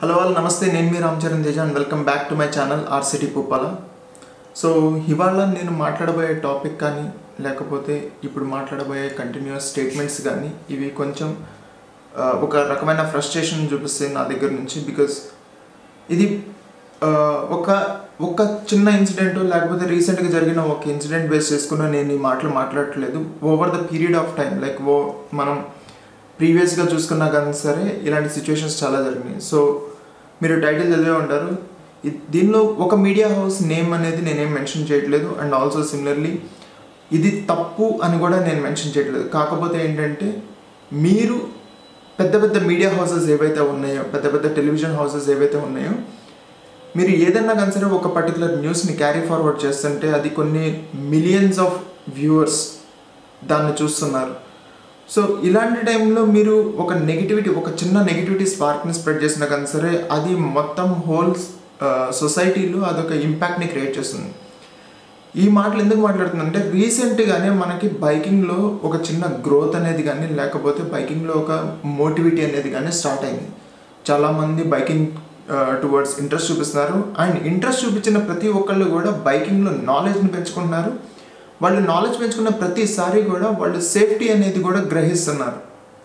hello వాళ్ళు నమస్తే నేను మీ Ram Charan Teja and welcome back to my channel RCT Puppala so ఇవాళ నేను మాట్లాడబోయే టాపిక్ కానీ లేకపోతే ఇప్పుడు మాట్లాడబోయే కంటిన్యూస్ స్టేట్మెంట్స్ కానీ ఇవి కొంచెం ఆ, ఒక రకమైన ఫ్రస్ట్రేషన్ చూపిస్తాయి నా దగ్గర నుంచి బికాస్ ఇది ఆ, ఒక ఒక చిన్న ఇన్సిడెంట్ లేకపోతే రీసెంట్గా జరిగిన ఒక ఇన్సిడెంట్ బేస్ చేసుకున్న నేను ఈ మాటలు మాట్లాడట్లేదు over the period of time like ఓ మనం ప్రీవియస్గా చూసుకున్నా కానీ సరే ఇలాంటి సిచ్యువేషన్స్ చాలా జరిగినాయి సో మీరు టైటిల్ చదివే ఉంటారు ఇ- దీనిలో ఒక మీడియా హౌస్ నేమ్ అనేది నేనేం మెన్షన్ చేయట్లేదు అండ్ ఆల్సో సిమిలర్లీ ఇది తప్పు అని కూడా నేను మెన్షన్ చేయట్లేదు కాకపోతే ఏంటంటే మీరు పెద్ద పెద్ద మీడియా హౌసెస్ ఏవైతే ఉన్నాయో పెద్ద పెద్ద టెలివిజన్ హౌసెస్ ఏవైతే ఉన్నాయో మీరు ఏదన్నా కానీ సరే ఒక పర్టికులర్ న్యూస్ని క్యారీ ఫార్వర్డ్ చేస్తుంటే అది కొన్ని మిలియన్స్ ఆఫ్ వ్యూవర్స్ దాన్ని చూస్తున్నారు సో ఇలాంటి టైంలో మీరు ఒక నెగిటివిటీ ఒక చిన్న నెగిటివిటీ స్పార్క్ని స్ప్రెడ్ చేసినా కానీ సరే అది మొత్తం హోల్ సొసైటీలో అదొక ఇంపాక్ట్ని క్రియేట్ చేస్తుంది ఈ మాటలు ఎందుకు మాట్లాడుతుందంటే రీసెంట్గానే మనకి బైకింగ్లో ఒక చిన్న గ్రోత్ అనేది కానీ లేకపోతే బైకింగ్లో ఒక మోటివిటీ అనేది కానీ స్టార్ట్ అయింది చాలామంది బైకింగ్ టువర్డ్స్ ఇంట్రెస్ట్ చూపిస్తున్నారు అండ్ ఇంట్రెస్ట్ చూపించిన ప్రతి ఒక్కళ్ళు కూడా బైకింగ్లో నాలెడ్జ్ని పెంచుకుంటున్నారు వాళ్ళు నాలెడ్జ్ పెంచుకున్న ప్రతిసారి కూడా వాళ్ళు సేఫ్టీ అనేది కూడా గ్రహిస్తున్నారు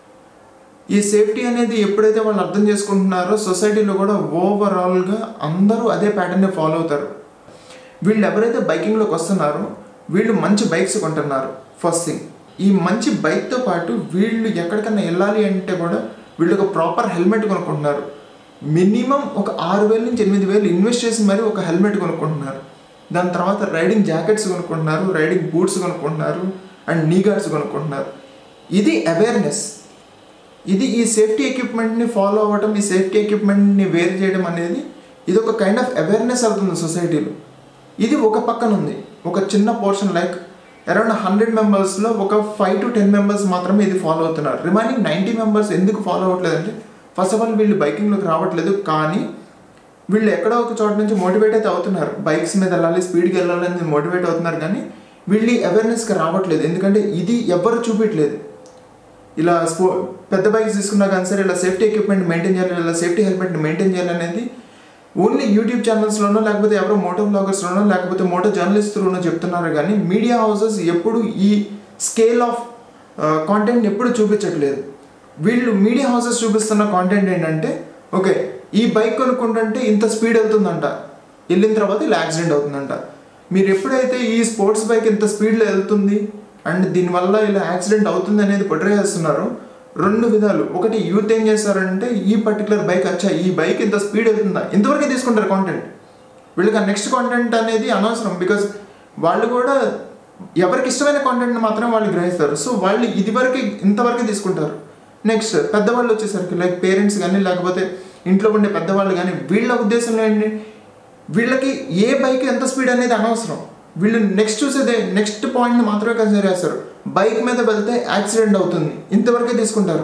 ఈ సేఫ్టీ అనేది ఎప్పుడైతే వాళ్ళు అర్థం చేసుకుంటున్నారో సొసైటీలో కూడా ఓవరాల్గా అందరూ అదే ప్యాటర్న్ని ఫాలో అవుతారు వీళ్ళు ఎవరైతే బైకింగ్లోకి వస్తున్నారో వీళ్ళు మంచి బైక్స్ కొంటున్నారు ఫస్ట్ థింగ్ ఈ మంచి బైక్తో పాటు వీళ్ళు ఎక్కడికన్నా వెళ్ళాలి అంటే కూడా వీళ్ళు ఒక ప్రాపర్ హెల్మెట్ కొనుక్కుంటున్నారు మినిమం ఒక ఆరు వేల నుంచి ఎనిమిది వేలు ఇన్వెస్ట్ చేసి మరీ ఒక హెల్మెట్ కొనుక్కుంటున్నారు దాని తర్వాత రైడింగ్ జాకెట్స్ కొనుక్కుంటున్నారు రైడింగ్ బూట్స్ కొనుక్కుంటున్నారు అండ్ నీ గార్డ్స్ కొనుక్కుంటున్నారు ఇది అవేర్నెస్ ఇది ఈ సేఫ్టీ ఎక్విప్మెంట్ని ఫాలో అవ్వడం ఈ సేఫ్టీ ఎక్విప్మెంట్ని వేరు చేయడం అనేది ఇది ఒక కైండ్ ఆఫ్ అవేర్నెస్ అవుతుంది సొసైటీలో ఇది ఒక పక్కన ఉంది ఒక చిన్న పోర్షన్ లైక్ అరౌండ్ హండ్రెడ్ మెంబర్స్లో ఒక ఫైవ్ టు టెన్ మెంబర్స్ మాత్రమే ఇది ఫాలో అవుతున్నారు రిమైనింగ్ నైంటీ మెంబర్స్ ఎందుకు ఫాలో అవ్వట్లేదంటే ఫస్ట్ ఆఫ్ ఆల్ వీళ్ళు బైకింగ్లోకి రావట్లేదు కానీ వీళ్ళు ఎక్కడో ఒక చోట నుంచి మోటివేట్ అయితే అవుతున్నారు బైక్స్ మీద వెళ్ళాలి స్పీడ్కి వెళ్ళాలని మోటివేట్ అవుతున్నారు కానీ వీళ్ళు అవేర్నెస్కి రావట్లేదు ఎందుకంటే ఇది ఎవ్వరు చూపించలేదు ఇలా స్పో పెద్ద బైక్స్ తీసుకున్నా కానీ సరే ఇలా సేఫ్టీ ఎక్విప్మెంట్ మెయింటైన్ చేయాలి ఇలా సేఫ్టీ హెల్మెట్ని మెయింటైన్ చేయాలి అనేది ఓన్లీ యూట్యూబ్ ఛానల్స్లోనో లేకపోతే ఎవరో మోటో బ్లాగర్స్లోనో లేకపోతే మోటో జర్నలిస్టులోనో చెప్తున్నారు కానీ మీడియా హౌసెస్ ఎప్పుడు ఈ స్కేల్ ఆఫ్ కాంటెంట్ ఎప్పుడు చూపించట్లేదు వీళ్ళు మీడియా హౌసెస్ చూపిస్తున్న కాంటెంట్ ఏంటంటే ఓకే ఈ బైక్ కొనుక్కుంటుంటే ఇంత స్పీడ్ వెళ్తుందంట వెళ్ళిన తర్వాత ఇలా యాక్సిడెంట్ అవుతుందంట మీరు ఎప్పుడైతే ఈ స్పోర్ట్స్ బైక్ ఇంత స్పీడ్లో వెళ్తుంది అండ్ దీనివల్ల ఇలా యాక్సిడెంట్ అవుతుంది అనేది పొట్రే చేస్తున్నారో రెండు విధాలు ఒకటి యూత్ ఏం చేస్తారంటే ఈ పర్టికులర్ బైక్ వచ్చా ఈ బైక్ ఇంత స్పీడ్ వెళ్తుందా ఇంతవరకే తీసుకుంటారు కాంటెంట్ వీళ్ళకి ఆ నెక్స్ట్ కాంటెంట్ అనేది అనవసరం బికాస్ వాళ్ళు కూడా ఎవరికి ఇష్టమైన కాంటెంట్ని మాత్రమే వాళ్ళు గ్రహిస్తారు సో వాళ్ళు ఇదివరకు ఇంతవరకే తీసుకుంటారు నెక్స్ట్ పెద్దవాళ్ళు వచ్చేసరికి లైక్ పేరెంట్స్ కానీ లేకపోతే ఇంట్లో ఉండే పెద్దవాళ్ళు కానీ వీళ్ళ ఉద్దేశంలో ఏంటి వీళ్ళకి ఏ బైక్ ఎంత స్పీడ్ అనేది అనవసరం వీళ్ళు నెక్స్ట్ చూసేదే నెక్స్ట్ పాయింట్ని మాత్రమే కన్సిడర్ చేస్తారు బైక్ మీద వెళ్తే యాక్సిడెంట్ అవుతుంది ఇంతవరకే తీసుకుంటారు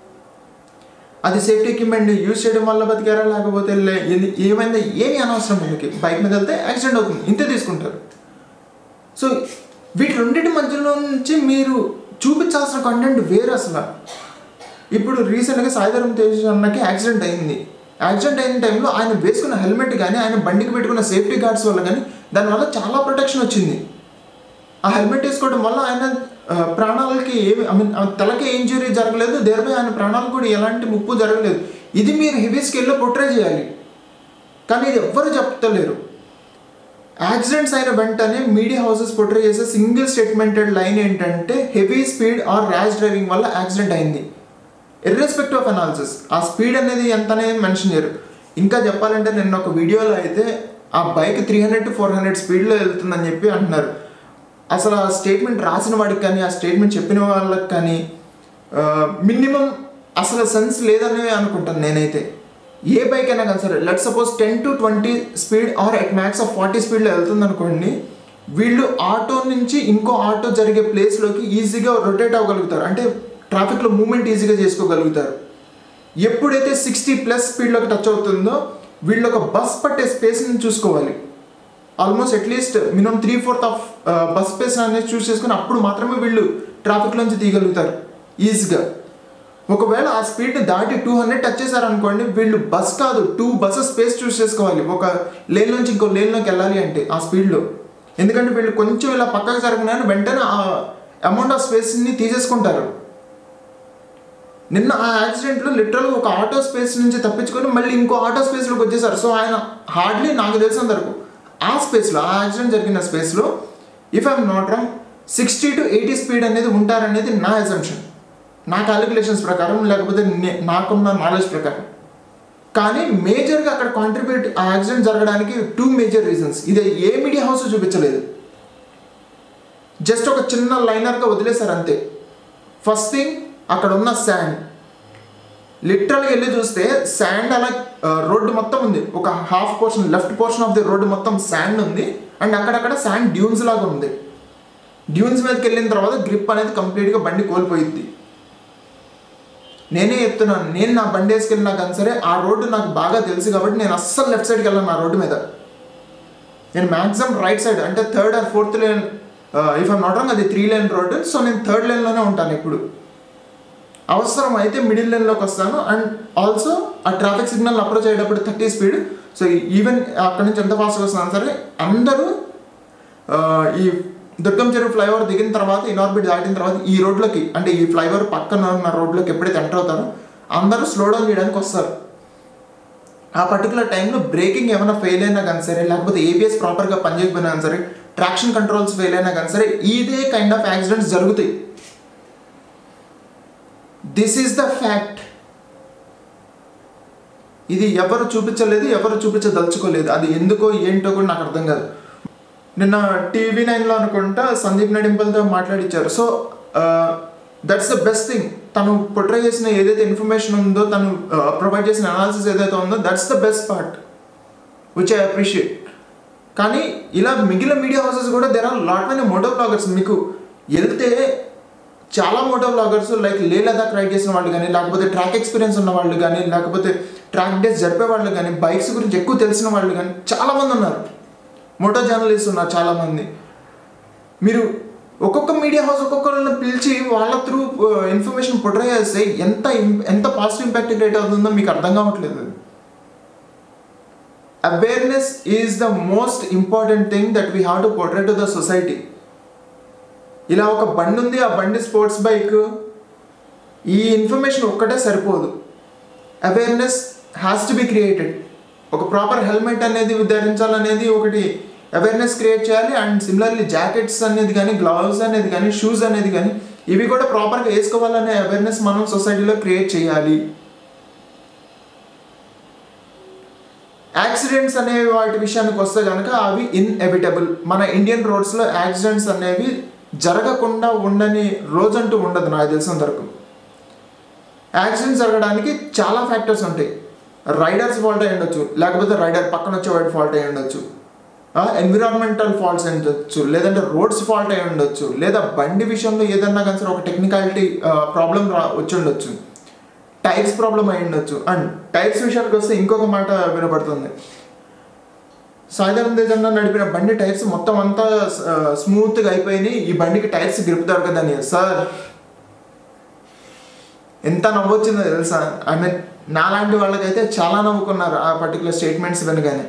అది సేఫ్టీ ఎక్విప్మెంట్ యూజ్ చేయడం వల్ల బతికారా లేకపోతే లే- ఇది ఏమైందా ఏమీ అనవసరం వీళ్ళకి బైక్ మీద వెళ్తే యాక్సిడెంట్ అవుతుంది ఇంతే తీసుకుంటారు సో వీటి రెండింటి మధ్యలో నుంచి మీరు చూపించాల్సిన కంటెంట్ వేరు అసలు ఇప్పుడు రీసెంట్గా సాయిధరం తేజ్ అన్నకి యాక్సిడెంట్ అయింది యాక్సిడెంట్ అయిన టైంలో ఆయన వేసుకున్న హెల్మెట్ కానీ ఆయన బండికి పెట్టుకున్న సేఫ్టీ గార్డ్స్ వల్ల కానీ దానివల్ల చాలా ప్రొటెక్షన్ వచ్చింది ఆ హెల్మెట్ వేసుకోవడం వల్ల ఆయన ఆ, ప్రాణాలకి ఏమి ఐ మీన్ తలకి ఇంజురీ జరగలేదు దేనిపై ఆయన ప్రాణాలకు కూడా ఎలాంటి ముప్పు జరగలేదు ఇది మీరు హెవీ స్కేల్లో పొట్రే చేయాలి కానీ ఇది ఎవ్వరు చెప్తలేరు యాక్సిడెంట్స్ అయిన వెంటనే మీడియా హౌసెస్ పొట్రే చేసే సింగిల్ స్టేట్మెంటెడ్ లైన్ ఏంటంటే heavy speed or rash driving వల్ల యాక్సిడెంట్ అయింది ఇర్రెస్పెక్టివ్ ఆఫ్ అనాలిసిస్ ఆ స్పీడ్ అనేది ఎంత అనేది మెన్షన్ చేయరు ఇంకా చెప్పాలంటే నిన్న ఒక వీడియోలో అయితే ఆ bike three hundred to four hundred స్పీడ్లో వెళ్తుందని చెప్పి అంటున్నారు అసలు ఆ స్టేట్మెంట్ రాసిన వాడికి కానీ ఆ స్టేట్మెంట్ చెప్పిన వాళ్ళకి కానీ మినిమం అసలు సెన్స్ లేదని అనుకుంటాను నేనైతే ఏ బైక్ అయినా కానీ సరే let suppose ten to twenty speed or at max of forty స్పీడ్లో వెళ్తుంది అనుకోండి వీళ్ళు ఆటో నుంచి ఇంకో ఆటో జరిగే ప్లేస్లోకి ఈజీగా రొటేట్ అవ్వగలుగుతారు అంటే ట్రాఫిక్లో మూమెంట్ ఈజీగా చేసుకోగలుగుతారు ఎప్పుడైతే సిక్స్టీ ప్లస్ స్పీడ్లోకి టచ్ అవుతుందో వీళ్ళు ఒక బస్ పట్టే స్పేస్ని చూసుకోవాలి almost atleast minimum three fourth of bus space అనేది చూస్ చేసుకుని అప్పుడు మాత్రమే వీళ్ళు ట్రాఫిక్లోంచి తీయగలుగుతారు ఈజీగా ఒకవేళ ఆ స్పీడ్ని దాటి టూ హండ్రెడ్ టచ్ చేశారనుకోండి వీళ్ళు బస్ కాదు టూ బస్సెస్ స్పేస్ చూస్ చేసుకోవాలి ఒక లేన్ నుంచి ఇంకో లేన్లోకి వెళ్ళాలి అంటే ఆ స్పీడ్లో ఎందుకంటే వీళ్ళు కొంచెం ఇలా పక్కకు జరగగానే వెంటనే ఆ అమౌంట్ ఆఫ్ స్పేస్ని తీసేసుకుంటారు నిన్న ఆ యాక్సిడెంట్లో లిటరల్ ఒక ఆటో స్పేస్ నుంచి తప్పించుకొని మళ్ళీ ఇంకో ఆటో స్పేస్లోకి వచ్చేసారు సో ఆయన హార్డ్లీ నాకు తెలిసినంత వరకు ఆ స్పేస్లో ఆ యాక్సిడెంట్ జరిగిన స్పేస్లో if I'm not wrong sixty to eighty speed అనేది ఉంటారనేది నా అజంప్షన్ నా క్యాలిక్యులేషన్స్ ప్రకారం లేకపోతే నే- నాకున్న నాలెడ్జ్ ప్రకారం కానీ మేజర్గా అక్కడ కాంట్రిబ్యూట్ ఆ యాక్సిడెంట్ జరగడానికి టూ మేజర్ రీజన్స్ ఇది ఏ మీడియా హౌస్ చూపించలేదు జస్ట్ ఒక చిన్న లైనర్గా వదిలేశారు అంతే ఫస్ట్ థింగ్ అక్కడ ఉన్న శాండ్ లిటరల్గా వెళ్ళి చూస్తే శాండ్ అలా రోడ్డు మొత్తం ఉంది ఒక half portion left portion of the road మొత్తం శాండ్ ఉంది అండ్ అక్కడక్కడ శాండ్ డ్యూన్స్ లాగా ఉంది డ్యూన్స్ మీదకి వెళ్ళిన తర్వాత గ్రిప్ అనేది కంప్లీట్గా బండి కోల్పోయింది నేనే చెప్తున్నాను నేను నా బండి వేసుకెళ్ళినా కానీ సరే ఆ రోడ్డు నాకు బాగా తెలుసు కాబట్టి నేను అస్సలు లెఫ్ట్ సైడ్కి వెళ్ళాను ఆ రోడ్డు మీద నేను మ్యాక్సిమం రైట్ సైడ్ అంటే third or fourth lane if I'm not wrong అది త్రీ లేన్ రోడ్డు సో నేను థర్డ్ లేన్లోనే ఉంటాను ఇప్పుడు అవసరం అయితే మిడిల్ లైన్లోకి వస్తాను అండ్ ఆల్సో ఆ ట్రాఫిక్ సిగ్నల్ అప్రోచ్ అయ్యేటప్పుడు థర్టీ స్పీడ్ సో ఈవెన్ అక్కడ నుంచి ఎంత ఫాస్ట్గా వస్తున్నాను సరే అందరూ ఆ, ఈ దుర్గం చెరువు ఫ్లైఓవర్ దిగిన తర్వాత ఇనార్బిట్ దాటిన తర్వాత ఈ రోడ్లోకి అంటే ఈ ఫ్లైఓవర్ పక్కన ఉన్న రోడ్లోకి ఎప్పుడైతే ఎంటర్ అవుతారో అందరూ స్లో డౌన్ చేయడానికి వస్తారు ఆ పర్టికులర్ టైంలో బ్రేకింగ్ ఏమైనా ఫెయిల్ అయినా కానీ సరే లేకపోతే ఏబిఎస్ ప్రాపర్గా పనిచేయకపోయినా కానీ సరే ట్రాక్షన్ కంట్రోల్స్ ఫెయిల్ అయినా కానీ సరే ఇదే కైండ్ ఆఫ్ యాక్సిడెంట్స్ జరుగుతాయి దిస్ ఈస్ ద ఫ్యాక్ట్ ఇది ఎవరు చూపించలేదు ఎవరు చూపించదలుచుకోలేదు అది ఎందుకో ఏంటో కూడా నాకు అర్థం కాదు నిన్న టీవీ నైన్లో అనుకుంటా సందీప్ నడింపల్తో మాట్లాడిచ్చారు so that's the best thing తను పొట్రే చేసిన ఏదైతే ఇన్ఫర్మేషన్ ఉందో తను ప్రొవైడ్ చేసిన అనాలిసిస్ ఏదైతే ఉందో that's the best part which I appreciate కానీ ఇలా మిగిలిన మీడియా హౌసెస్ కూడా there are lot many moto bloggers మీకు వెళ్తే చాలా మోటో బ్లాగర్స్ లైక్ లే లదాఖ్ రైడ్ చేసిన వాళ్ళు కానీ లేకపోతే ట్రాక్ ఎక్స్పీరియన్స్ ఉన్న వాళ్ళు కానీ లేకపోతే ట్రాక్ డేస్ జరిపే వాళ్ళు కానీ బైక్స్ గురించి ఎక్కువ తెలిసిన వాళ్ళు కానీ చాలామంది ఉన్నారు మోటో జర్నలిస్ట్ ఉన్నారు చాలామంది మీరు ఒక్కొక్క మీడియా హౌస్ ఒక్కొక్కరిని పిలిచి వాళ్ళ త్రూ ఇన్ఫర్మేషన్ పొట్రే చేస్తే ఎంత im- ఎంత పాజిటివ్ ఇంపాక్ట్ క్రియేట్ అవుతుందో మీకు అర్థం కావట్లేదు awareness is the most important thing that we have to portray to the society ఇలా ఒక బండి ఉంది ఆ బండి స్పోర్ట్స్ బైక్ ఈ ఇన్ఫర్మేషన్ ఒక్కటే సరిపోదు awareness has to be created ఒక ప్రాపర్ హెల్మెట్ అనేది ధరించాలనేది ఒకటి అవేర్నెస్ క్రియేట్ చేయాలి అండ్ సిమిలర్లీ జాకెట్స్ అనేది కానీ గ్లౌస్ అనేది కానీ షూస్ అనేది కానీ ఇవి కూడా ప్రాపర్గా వేసుకోవాలనే అవేర్నెస్ మనం సొసైటీలో క్రియేట్ చేయాలి యాక్సిడెంట్స్ అనే వాటి విషయానికి వస్తే కనుక అవి ఇన్ఎవిటబుల్ మన ఇండియన్ రోడ్స్లో యాక్సిడెంట్స్ అనేవి జరగకుండా ఉండని రోజంటూ ఉండదు నాకు తెలిసినంత వరకు యాక్సిడెంట్స్ జరగడానికి చాలా ఫ్యాక్టర్స్ ఉంటాయి రైడర్స్ ఫాల్ట్ అయి ఉండొచ్చు లేకపోతే రైడర్ పక్కన వచ్చేవాడి ఫాల్ట్ అయి ఉండొచ్చు ఎన్విరాన్మెంటల్ ఫాల్ట్స్ అయి ఉండొచ్చు లేదంటే రోడ్స్ ఫాల్ట్ అయి ఉండొచ్చు లేదా బండి విషయంలో ఏదన్నా కానీ సరే ఒక టెక్నికాలిటీ ప్రాబ్లం రా వచ్చి ఉండొచ్చు టైర్స్ ప్రాబ్లం అయి ఉండొచ్చు అండ్ టైర్స్ విషయానికి వస్తే ఇంకొక మాట వినపడుతుంది సాయిధరం తేజన్న నడిపిన బండి టైర్స్ మొత్తం అంతా స్మూత్గా అయిపోయినాయి ఈ బండికి టైర్స్ గ్రిప్ దొరకదని సార్ ఎంత నవ్వొచ్చిందో తెలుసా ఐ మీన్ నాలాంటి వాళ్ళకైతే చాలా నవ్వుకున్నారు ఆ పర్టికులర్ స్టేట్మెంట్స్ వినగానే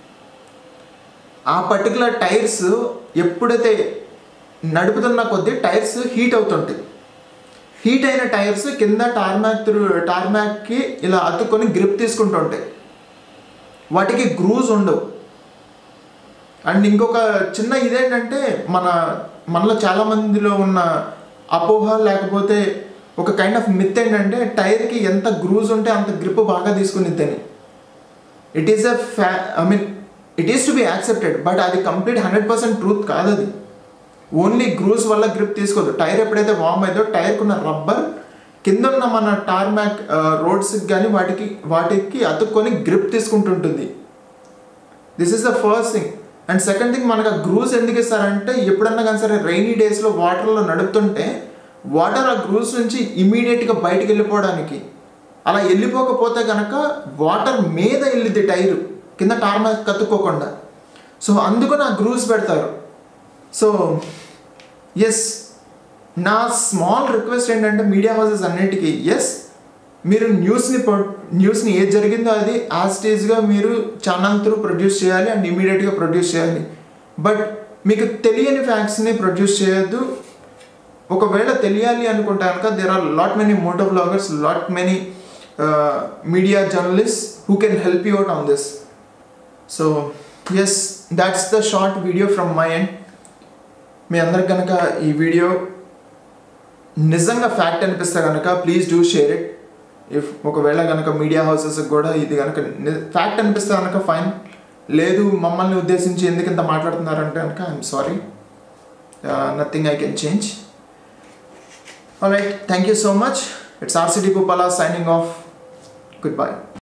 ఆ పర్టికులర్ టైర్స్ ఎప్పుడైతే నడుపుతున్న కొద్దీ టైర్స్ హీట్ అవుతుంటాయి హీట్ అయిన టైర్స్ కింద టార్మాక్ త్రూ టార్మాక్కి ఇలా అతుక్కొని గ్రిప్ తీసుకుంటుంటాయి వాటికి గ్రూజ్ ఉండవు అండ్ ఇంకొక చిన్న ఇదేంటంటే మన మనలో చాలా మందిలో ఉన్న అపోహ లేకపోతే ఒక కైండ్ ఆఫ్ మిత్ ఏంటంటే టైర్కి ఎంత గ్రూజ్ ఉంటే అంత గ్రిప్ బాగా తీసుకునిద్దని ఇట్ ఈస్ అ ఫ్యా I mean it is to be accepted but అది కంప్లీట్ హండ్రెడ్ పర్సెంట్ ట్రూత్ కాదు అది ఓన్లీ గ్రూస్ వల్ల గ్రిప్ తీసుకోదు టైర్ ఎప్పుడైతే వామ్ అయిందో టైర్కున్న రబ్బర్ కింద ఉన్న మన టార్మాక్ రోడ్స్కి కానీ వాటికి వాటికి అతుక్కొని గ్రిప్ తీసుకుంటుంటుంది this is the first thing and second thing మనకు ఆ గ్రూస్ ఎందుకు ఇస్తారంటే ఎప్పుడన్నా కానీ సరే రైనీ డేస్లో వాటర్లో నడుపుతుంటే వాటర్ ఆ గ్రూస్ నుంచి ఇమీడియట్గా బయటికి వెళ్ళిపోవడానికి అలా వెళ్ళిపోకపోతే కనుక వాటర్ మీద వెళ్ళిద్ది టైరు కింద టార్మాక్ కత్తుకోకుండా సో అందుకని ఆ గ్రూస్ పెడతారు సో ఎస్ నా స్మాల్ రిక్వెస్ట్ ఏంటంటే మీడియా హౌసెస్ అన్నిటికీ ఎస్ మీరు న్యూస్ని న్యూస్ని ఏది జరిగిందో అది యాజ్ స్టేజ్గా మీరు ఛానల్ త్రూ ప్రొడ్యూస్ చేయాలి అండ్ ఇమీడియట్గా ప్రొడ్యూస్ చేయాలి బట్ మీకు తెలియని ఫ్యాక్ట్స్ని ప్రొడ్యూస్ చేయొద్దు ఒకవేళ తెలియాలి అనుకుంటే కనుక there are lot many moto bloggers lot many media journalist who can help you out on this so yes that's the short video from my end మీ అందరికి కనుక ఈ వీడియో నిజంగా ఫ్యాక్ట్ అనిపిస్తే కనుక please do share it if ఒకవేళ కనుక media హౌసెస్కి కూడా ఇది కనుక ఫ్యాక్ట్ అనిపిస్తే కనుక ఫైన్ లేదు మమ్మల్ని ఉద్దేశించి ఎందుకు ఇంత మాట్లాడుతున్నారంటే కనుక I'm sorry nothing I can change all right thank you so much it's RCT Puppala signing off good by